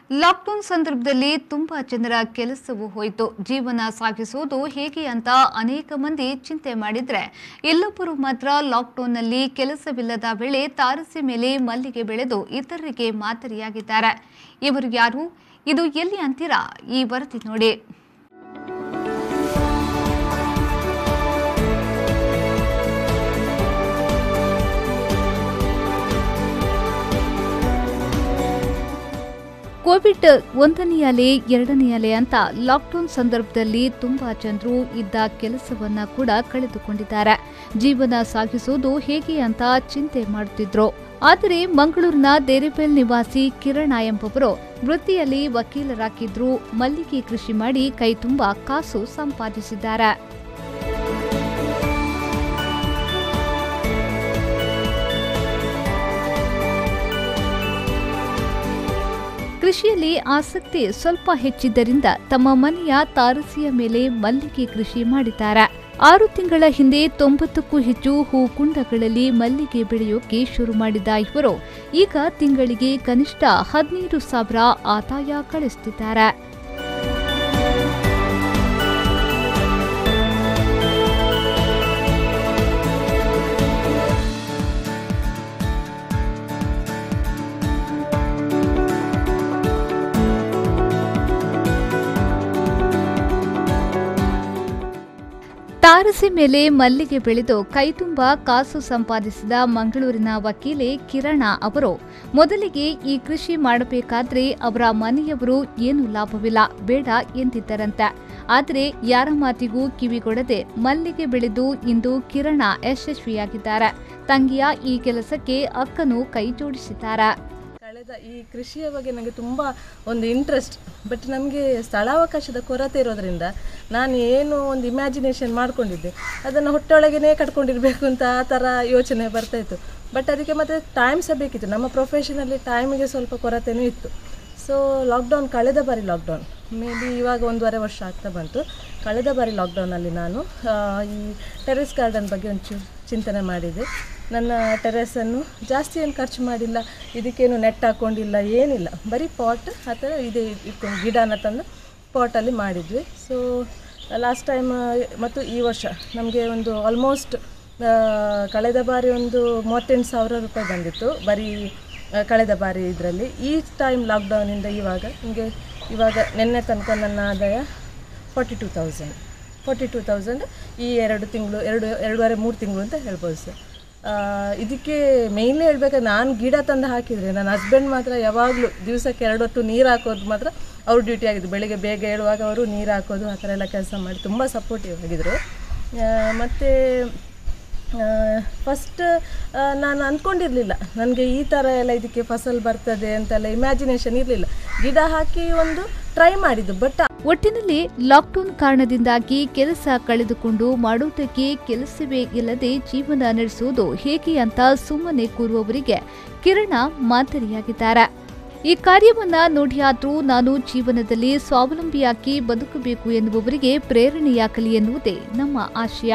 lockdown ಸಂದರ್ಭದಲ್ಲಿ ತುಂಬಾ ಜನರ ಕೆಲಸವೂ ಹೋಯಿತು ಜೀವನ ಸಾಗಿಸುವುದು ಹೇಗೆ ಅಂತ ಅನೇಕ ಮಂದಿ ಚಿಂತೆ ಮಾಡಿದ್ರೆ ಇಲ್ಲೊಬ್ಬರು ಮಾತ್ರ ಲಾಕ್ಡೌನ್ನಲ್ಲಿ ಕೆಲಸವಿಲ್ಲದ ವೇಳೆ ತಾರಸಿ ಮೇಲೆ ಮಲ್ಲಿಗೆ ಬೆಳೆದು ಇತರರಿಗೆ ಮಾದರಿಯಾಗಿದ್ದಾರೆ ಇವರು ಯಾರು ಇದು ಎಲ್ಲಿ ಅಂತೀರಾ ಈ ವರದಿ ನೋಡಿ ಕೋವಿಡ್ ಒಂದನೇ ಅಲೆ ಎರಡನೇ ಅಲೆ ಅಂತ ಲಾಕ್ಡೌನ್ ಸಂದರ್ಭದಲ್ಲಿ ತುಂಬಾ ಜನರು ಇದ್ದ ಕೆಲಸವನ್ನ ಕೂಡ ಕಳೆದುಕೊಂಡಿದ್ದಾರೆ ಜೀವನ ಸಾಗಿಸುವುದು ಹೇಗೆ ಅಂತ ಚಿಂತೆ ಮಾಡುತ್ತಿದ್ರು ಆದರೆ ಮಂಗಳೂರಿನ ದೇರಿಬೆಲ್ ನಿವಾಸಿ ಕಿರಣ ಎಂಬುವರು ವೃತ್ತಿಯಲ್ಲಿ ವಕೀಲರಾಗಿದ್ರು ಮಲ್ಲಿಗೆ ಕೃಷಿ ಮಾಡಿ ಕೈ ತುಂಬಾ ಕಾಸು ಸಂಪಾದಿಸಿದ್ದಾರೆ ಕೃಷಿಯಲ್ಲಿ ಆಸಕ್ತಿ ಸ್ವಲ್ಪ ಹೆಚ್ಚಿದ್ದರಿಂದ ತಮ್ಮ ಮನೆಯ ತಾರಸಿಯ ಮೇಲೆ ಮಲ್ಲಿಗೆ ಕೃಷಿ ಮಾಡಿದ್ದಾರೆ ಆರು ತಿಂಗಳ ಹಿಂದೆ ತೊಂಬತ್ತಕ್ಕೂ ಹೆಚ್ಚು ಹೂಕುಂಡಗಳಲ್ಲಿ ಮಲ್ಲಿಗೆ ಬೆಳೆಯೋಕೆ ಶುರು ಮಾಡಿದ ಇವರು ಈಗ ತಿಂಗಳಿಗೆ ಕನಿಷ್ಠ ಹದಿನೈದು ಸಾವಿರ ಆದಾಯ ಗಳಿಸುತ್ತಿದ್ದಾರೆ ತಾರಸಿ ಮೇಲೆ ಮಲ್ಲಿಗೆ ಬೆಳೆದು ಕೈತುಂಬ ಕಾಸು ಸಂಪಾದಿಸಿದ ಮಂಗಳೂರಿನ ವಕೀಲೆ ಕಿರಣ ಅವರು ಮೊದಲಿಗೆ ಈ ಕೃಷಿ ಮಾಡಬೇಕಾದ್ರೆ ಅವರ ಮನೆಯವರು ಏನು ಲಾಭವಿಲ್ಲ ಬೇಡ ಎಂದಿದ್ದರಂತೆ ಆದರೆ ಯಾರ ಮಾತಿಗೂ ಕಿವಿಗೊಡದೆ ಮಲ್ಲಿಗೆ ಬೆಳೆದು ಇಂದು ಕಿರಣ ಯಶಸ್ವಿಯಾಗಿದ್ದಾರೆ ತಂಗಿಯ ಈ ಕೆಲಸಕ್ಕೆ ಅಕ್ಕನು ಕೈ ಜೋಡಿಸಿದ್ದಾರೆ ಕಳೆದ ಈ ಕೃಷಿಯ ಬಗ್ಗೆ ನನಗೆ ತುಂಬ ಒಂದು ಇಂಟ್ರೆಸ್ಟ್ ಬಟ್ ನಮಗೆ ಸ್ಥಳಾವಕಾಶದ ಕೊರತೆ ಇರೋದ್ರಿಂದ ನಾನು ಏನು ಒಂದು ಇಮ್ಯಾಜಿನೇಷನ್ ಮಾಡ್ಕೊಂಡಿದ್ದೆ ಅದನ್ನು ಹೊಟ್ಟೆಯೊಳಗೇ ಕಟ್ಕೊಂಡಿರಬೇಕು ಅಂತ ಆ ಥರ ಯೋಚನೆ ಬರ್ತಾಯಿತ್ತು ಬಟ್ ಅದಕ್ಕೆ ಮತ್ತೆ ಟೈಮ್ ಸಹ ಬೇಕಿತ್ತು ನಮ್ಮ ಪ್ರೊಫೆಷನಲ್ಲಿ ಟೈಮಿಗೆ ಸ್ವಲ್ಪ ಕೊರತೆನೂ ಇತ್ತು ಸೊ ಲಾಕ್ಡೌನ್ ಕಳೆದ ಬಾರಿ ಲಾಕ್ಡೌನ್ ಮೇ ಬಿ ಇವಾಗ ಒಂದೂವರೆ ವರ್ಷ ಆಗ್ತಾ ಬಂತು ಕಳೆದ ಬಾರಿ ಲಾಕ್ಡೌನಲ್ಲಿ ನಾನು ಆ, ಈ ಟೆರೆಸ್ ಗಾರ್ಡನ್ ಬಗ್ಗೆ ಒಂಚೂರು ಚಿಂತನೆ ಮಾಡಿದೆ ನನ್ನ ಟೆರೆಸನ್ನು ಜಾಸ್ತಿ ಏನು ಖರ್ಚು ಮಾಡಿಲ್ಲ ಇದಕ್ಕೇನು ನೆಟ್ ಹಾಕ್ಕೊಂಡಿಲ್ಲ ಏನಿಲ್ಲ ಬರೀ ಪಾಟ್ ಆ ಥರ ಇದೆ ಇಟ್ಕೊಂಡು ಗಿಡನ ತಂದು ಪಾಟಲ್ಲಿ ಮಾಡಿದ್ವಿ ಸೊ ಲಾಸ್ಟ್ ಟೈಮ್ ಮತ್ತು ಈ ವರ್ಷ ನಮಗೆ ಒಂದು ಆಲ್ಮೋಸ್ಟ್ ಕಳೆದ ಬಾರಿ ಒಂದು ಮೂವತ್ತೆಂಟು ಸಾವಿರ ರೂಪಾಯಿ ಬಂದಿತ್ತು ಬರೀ ಆ, ಕಳೆದ ಬಾರಿ ಇದರಲ್ಲಿ ಈ ಟೈಮ್ ಲಾಕ್ಡೌನಿಂದ ಇವಾಗ ನಿಮಗೆ ಇವಾಗ ನಿನ್ನೆ ತನಕ ನನ್ನ ಆದಾಯ forty two thousand forty two thousand ಈ ಎರಡು ತಿಂಗಳು ಎರಡು ಎರಡೂವರೆ ಮೂರು ತಿಂಗಳು ಅಂತ ಹೇಳ್ಬೋದು ಸರ್ ಆ, ಇದಕ್ಕೆ ಮೇಯ್ನ್ಲಿ ಹೇಳ್ಬೇಕಾದ್ರೆ ನಾನು ಗಿಡ ತಂದು ಹಾಕಿದರೆ ನನ್ನ ಹಸ್ಬೆಂಡ್ ಮಾತ್ರ ಯಾವಾಗಲೂ ದಿವಸಕ್ಕೆ ಎರಡು ಹೊತ್ತು ನೀರು ಹಾಕೋದು ಮಾತ್ರ ಅವ್ರ ಡ್ಯೂಟಿ ಆಗಿದ್ದು ಬೆಳಿಗ್ಗೆ ಬೇಗ ಹೇಳುವಾಗ ಅವರು ನೀರು ಹಾಕೋದು ಆ ಥರ ಎಲ್ಲ ಕೆಲಸ ಮಾಡಿ ತುಂಬ ಸಪೋರ್ಟಿವ್ ಆಗಿದ್ದರು ಮತ್ತು ಫಸ್ಟ್ ನಾನು ಅಂದ್ಕೊಂಡಿರಲಿಲ್ಲ ನನಗೆ ಈ ಥರ ಎಲ್ಲ ಇದಕ್ಕೆ ಫಸಲ್ ಬರ್ತದೆ ಅಂತೆಲ್ಲ ಇಮ್ಯಾಜಿನೇಷನ್ ಇರಲಿಲ್ಲ ಗಿಡ ಹಾಕಿ ಒಂದು ಟ್ರೈ ಮಾಡಿದ್ದು ಬಟ್ ಒಟ್ಟಿನಲ್ಲಿ ಲಾಕ್ಡೌನ್ ಕಾರಣದಿಂದಾಗಿ ಕೆಲಸ ಕಳೆದುಕೊಂಡು ಮಾಡುವುದಕ್ಕೆ ಕೆಲಸವೇ ಇಲ್ಲದೆ ಜೀವನ ನಡೆಸುವುದು ಹೇಗೆ ಅಂತ ಸುಮ್ಮನೆ ಕೂರುವವರಿಗೆ ಕಿರಣ ಮಾದರಿಯಾಗಿದ್ದಾರೆ ಈ ಕಾರ್ಯವನ್ನ ನೋಡಿಯಾದ್ರೂ ನಾನು ಜೀವನದಲ್ಲಿ ಸ್ವಾವಲಂಬಿಯಾಗಿ ಬದುಕಬೇಕು ಎನ್ನುವವರಿಗೆ ಪ್ರೇರಣೆಯಾಗಲಿ ಎನ್ನುವುದೇ ನಮ್ಮ ಆಶಯ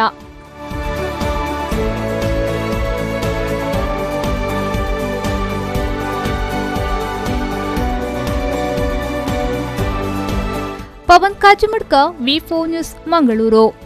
ಪವನ್ ಕಾಚಿಮಡ್ಕ ವಿ ನ್ಯೂಸ್ ಮಂಗಳೂರು